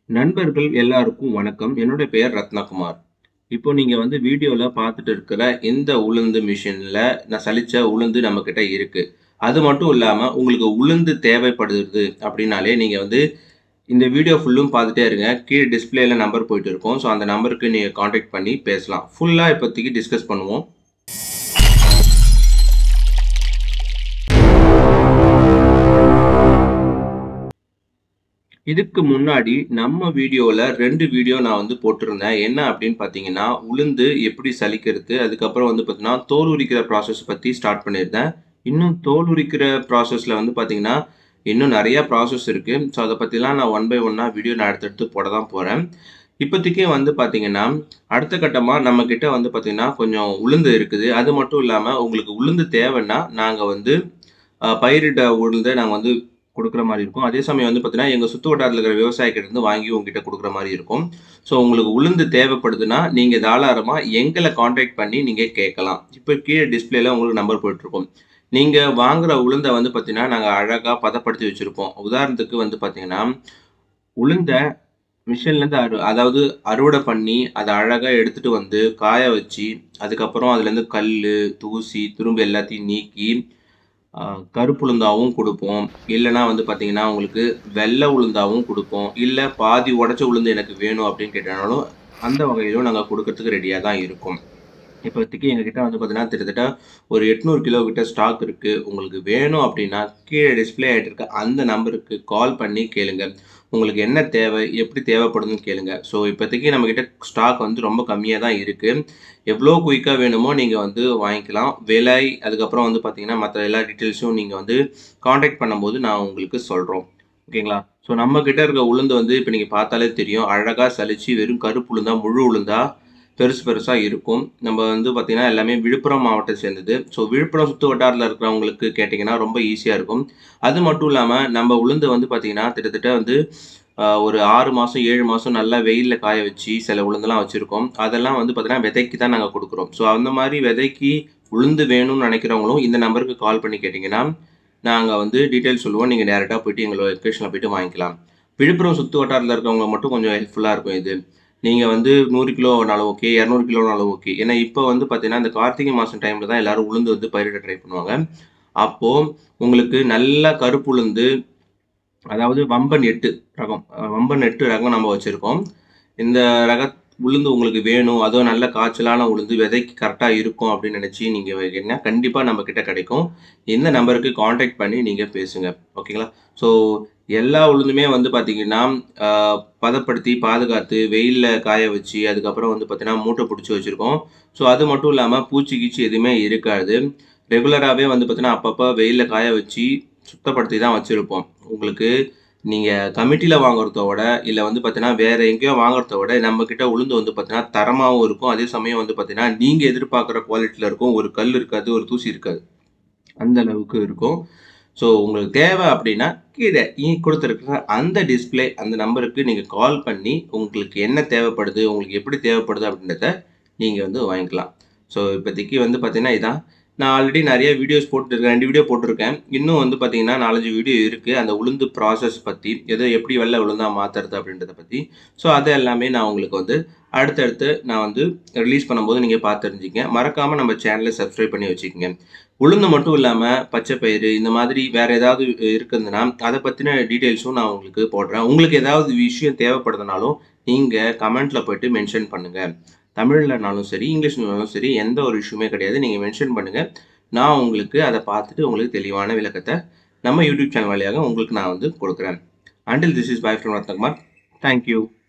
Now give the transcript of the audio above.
நண்பர்கள் எல்லாருக்கும் வணக்கம். என்னோட பெயர் ரத்னகுமார். இப்போ நீங்க வந்து வீடியோல பார்த்துட்டு இருக்கிற இந்த உளுந்து மிஷின்ல நான் சலிச்ச உளுந்து நம்மகிட்ட இருக்கு. அது மட்டும் இல்லாம உங்களுக்கு உளுந்து தேவைப்படுது அப்படின்னாலே நீங்க வந்து இந்த வீடியோ ஃபுல்லும் பார்த்துட்டே இருங்க. கீழ டிஸ்ப்ளேல நம்பர் போயிட்டு இருக்கும். ஸோ அந்த நம்பருக்கு நீங்க கான்டாக்ட் பண்ணி பேசலாம். ஃபுல்லா இப்போதைக்கு டிஸ்கஸ் பண்ணுவோம். இதுக்கு முன்னாடி நம்ம வீடியோல 2 வீடியோ நான் வந்து போட்டிருந்தேன். என்ன அப்படின்னு பார்த்தீங்கன்னா, உளுந்து எப்படி சலிக்கிறது, அதுக்கப்புறம் வந்து பார்த்தீங்கன்னா, தோல் உரிக்கிற ப்ராசஸ் பத்தி ஸ்டார்ட் பண்ணியிருந்தேன். இன்னும் தோல் உரிக்கிற ப்ராசஸ்ல வந்து பார்த்தீங்கன்னா, இன்னும் நெறைய ப்ராசஸ் இருக்கு. ஸோ அத பத்திலாம் நான் ஒன் பை ஒன்னா வீடியோ நான் அடுத்தடுத்து போட தான் போறேன். இப்போதைக்கு வந்து பார்த்தீங்கன்னா, அடுத்த கட்டமா நம்ம கிட்ட வந்து பார்த்தீங்கன்னா, கொஞ்சம் உளுந்து இருக்குது. அது மட்டும் இல்லாம உங்களுக்கு உளுந்து தேவைன்னா, நாங்க வந்து அ பயிரிட்ட உளுந்த நாங்க வந்து குடுக்குற மாரி இருக்கும். அதே சமயம் வந்து பார்த்தீங்கன்னா, எங்க சுத்து வட்டாரத்துல இருக்கிற விவசாயிகிட்ட இருந்து வாங்கி உங்ககிட்ட குடுக்குற மாரி இருக்கும். ஸோ உங்களுக்கு உளுந்து தேவைப்படுதுன்னா, நீங்க தாராளமா எங்கள கான்டாக்ட் பண்ணி நீங்க கேட்கலாம். இப்ப கீழ டிஸ்ப்ளேல உங்களுக்கு நம்பர் போயிட்டுருக்கும். நீங்க வாங்குற உளுந்த வந்து பார்த்தீங்கன்னா, நாங்க அழகா பதப்படுத்தி வச்சிருப்போம். உதாரணத்துக்கு வந்து பார்த்தீங்கன்னா, உளுந்த மிஷின்லேருந்து அறு அதாவது அறுவடை பண்ணி, அத அழகா எடுத்துட்டு வந்து காய வச்சு, அதுக்கப்புறம் அதுலேருந்து கல்லு, தூசி, துரும்பு எல்லாத்தையும் நீக்கி, அ கருப்பு உளுந்தாவும் குடுப்போம். இல்லன்னா வந்து பார்த்தீங்கன்னா, உங்களுக்கு வெள்ள உளுந்தாவும் குடுப்போம். இல்ல பாதி உடைச்ச உளுந்து எனக்கு வேணும் அப்படின்னு கேட்டனாலும், அந்த வகையிலும் நாங்க குடுக்கறதுக்கு ரெடியா தான் இருக்கோம். இப்போதைக்கு எங்ககிட்ட வந்து பார்த்தீங்கன்னா, கிட்டத்தட்ட ஒரு 800 கிலோ கிட்ட ஸ்டாக் இருக்கு. உங்களுக்கு வேணும் அப்படின்னா, கீழ டிஸ்ப்ளே ஆயிட்டு இருக்க அந்த நம்பருக்கு கால் பண்ணி கேளுங்க. உங்களுக்கு என்ன தேவை? எப்படி தேவைப்படுதுன்னு கேளுங்க. ஸோ இப்போதைக்கு நம்மகிட்ட ஸ்டாக் வந்து ரொம்ப கம்மியா தான் இருக்கு. எவ்வளோ குயிக்கா வேணுமோ நீங்க வந்து வாங்கிக்கலாம். விலை, அதுக்கப்புறம் வந்து பார்த்தீங்கன்னா, மத்த எல்லா டீட்டெயில்ஸும் நீங்க வந்து கான்டாக்ட் பண்ணும்போது நான் உங்களுக்கு சொல்றோம். ஓகேங்களா? ஸோ நம்ம கிட்ட இருக்க உளுந்து வந்து இப்ப நீங்க பார்த்தாலே தெரியும். அழகா சலிச்சு வெறும் கருப்பு உளுந்தா, முழு உளுந்தா பெருசு பெருசா இருக்கும். நம்ம வந்து பார்த்தீங்கன்னா, எல்லாமே விழுப்புரம் மாவட்டத்த சேர்ந்தது. ஸோ விழுப்புரம் சுத்து வட்டாரத்துல இருக்கிறவங்களுக்கு கேட்டீங்கன்னா, ரொம்ப ஈஸியா இருக்கும். அது மட்டும் இல்லாம நம்ம உளுந்த வந்து பார்த்தீங்கன்னா, கிட்டத்தட்ட வந்து அ ஒரு 6 மாசம், 7 மாசம் நல்லா வெயில்ல காய வச்சு சில உளுந்தெல்லாம் வச்சிருக்கோம். அதெல்லாம் வந்து பார்த்தீங்கன்னா, விதைக்கு தான் நாங்க குடுக்குறோம். ஸோ அந்த மாரி விதைக்கு உளுந்து வேணும்னு நெனைக்கிறவங்களும் இந்த நம்பருக்கு கால் பண்ணி கேட்டீங்கன்னா, நாங்க வந்து டீட்டெயில் சொல்லுவோம். நீங்க டைரக்ட்டா போயிட்டு எங்களோட லொகேஷன்ல போயிட்டு வாங்கிக்கலாம். விழுப்புரம் சுத்து வட்டாரத்துல இருக்கிறவங்களுக்கு மட்டும் கொஞ்சம் ஹெல்ப்ஃபுல்லா இருக்கும் இது. நீங்க வந்து 100 கிலோனாலும் ஓகே, 200 கிலோனாலும் ஓகே. ஏன்னா இப்ப வந்து பார்த்தீங்கன்னா, இந்த கார்த்திகை மாசம் டைம்ல தான் எல்லாரும் உளுந்து வந்து பயிரிட ட்ரை பண்ணுவாங்க. அப்போ உங்களுக்கு நல்ல கருப்பு உளுந்து, அதாவது வம்பன் 8 ரகம். அ வம்பன் 8 ரகம் நம்ம வச்சிருக்கோம். இந்த ரக உளுந்து உங்களுக்கு வேணும், அதுவும் நல்ல காய்ச்சலான உளுந்து, விதைக்கு கரெக்ட்டா இருக்கும் அப்படின்னு நெனைச்சு நீங்க கேட்டீங்கன்னா, கண்டிப்பா நம்ம கிட்ட கிடைக்கும். இந்த நம்பருக்கு கான்டாக்ட் பண்ணி நீங்க பேசுங்க. ஓகேங்களா? ஸோ எல்லா உளுந்துமே வந்து பார்த்தீங்கன்னா, அ பதப்படுத்தி, பாதுகாத்து, வெயில்ல காய வச்சு, அதுக்கப்புறம் வந்து பார்த்தீங்கன்னா, மூட்டை புடிச்சு வச்சிருக்கோம். ஸோ அது மட்டும் இல்லாம பூச்சி, கீச்சி எதுவுமே இருக்காது. ரெகுலராவே வந்து பார்த்தீங்கன்னா, அப்பப்ப வெயில்ல காய வச்சு, சுத்தப்படுத்தி தான் வச்சிருப்போம். உங்களுக்கு நீங்க கமிட்டில வாங்குறத விட, இல்ல வந்து பார்த்தீங்கன்னா, வேற எங்கேயோ வாங்குறத விட, நம்ம கிட்ட உளுந்து வந்து பார்த்தீங்கன்னா, தரமாவும் இருக்கும். அதே சமயம் வந்து பார்த்தீங்கன்னா, நீங்க எதிர்பார்க்கிற குவாலிட்டில இருக்கும். ஒரு கல் இருக்காது, ஒரு தூசி இருக்காது. அந்த அளவுக்கு இருக்கும். ஸோ உங்களுக்கு தேவை அப்படின்னா, கீழ இ குடுத்திருக்கிற அந்த டிஸ்ப்ளே அந்த நம்பருக்கு நீங்க கால் பண்ணி, உங்களுக்கு என்ன தேவைப்படுது, உங்களுக்கு எப்படி தேவைப்படுது அப்படின்றத நீங்க வந்து வாங்கிக்கலாம். ஸோ இப்போதைக்கு வந்து பார்த்தீங்கன்னா, இதான். நான் ஆல்ரெடி நெறைய வீடியோஸ் போட்டுருக்கேன். 2 வீடியோ போட்டிருக்கேன். இன்னும் வந்து பார்த்தீங்கன்னா, 4, 5 வீடியோ இருக்கு. அந்த உளுந்து ப்ராசஸ் பத்தி, எத எப்படி வெள்ள உளுந்தா மாத்துறது அப்படின்றத பத்தி. ஸோ அது எல்லாமே நான் உங்களுக்கு வந்து அடுத்தடுத்து நான் வந்து ரிலீஸ் பண்ணும்போது நீங்க பார்த்து தெரிஞ்சுக்கங்க. மறக்காம நம்ம சேனல சப்ஸ்கிரைப் பண்ணி வச்சுக்கங்க. உளுந்து மட்டும் இல்லாம பச்சை பயிறு இந்த மாதிரி வேற ஏதாவது இருக்குதுன்னா, அத பத்தின டீட்டெயில்ஸும் நான் உங்களுக்கு போடுறேன். உங்களுக்கு ஏதாவது விஷயம் தேவைப்படுதுனாலும், நீங்க கமெண்ட்ல போயிட்டு மென்ஷன் பண்ணுங்க. தமிழ்லனாலும் சரி, இங்கிலீஷ்லனாலும் சரி, எந்த ஒரு இஷ்யூமே கிடையாது. நீங்க மென்ஷன் பண்ணுங்க. நான் உங்களுக்கு அத பார்த்துட்டு உங்களுக்கு தெளிவான விளக்கத்த நம்ம யூடியூப் சேனல் வழியாக உங்களுக்கு நான் வந்து குடுக்குறேன். Until this is bye from Ratnakumar. Thank you.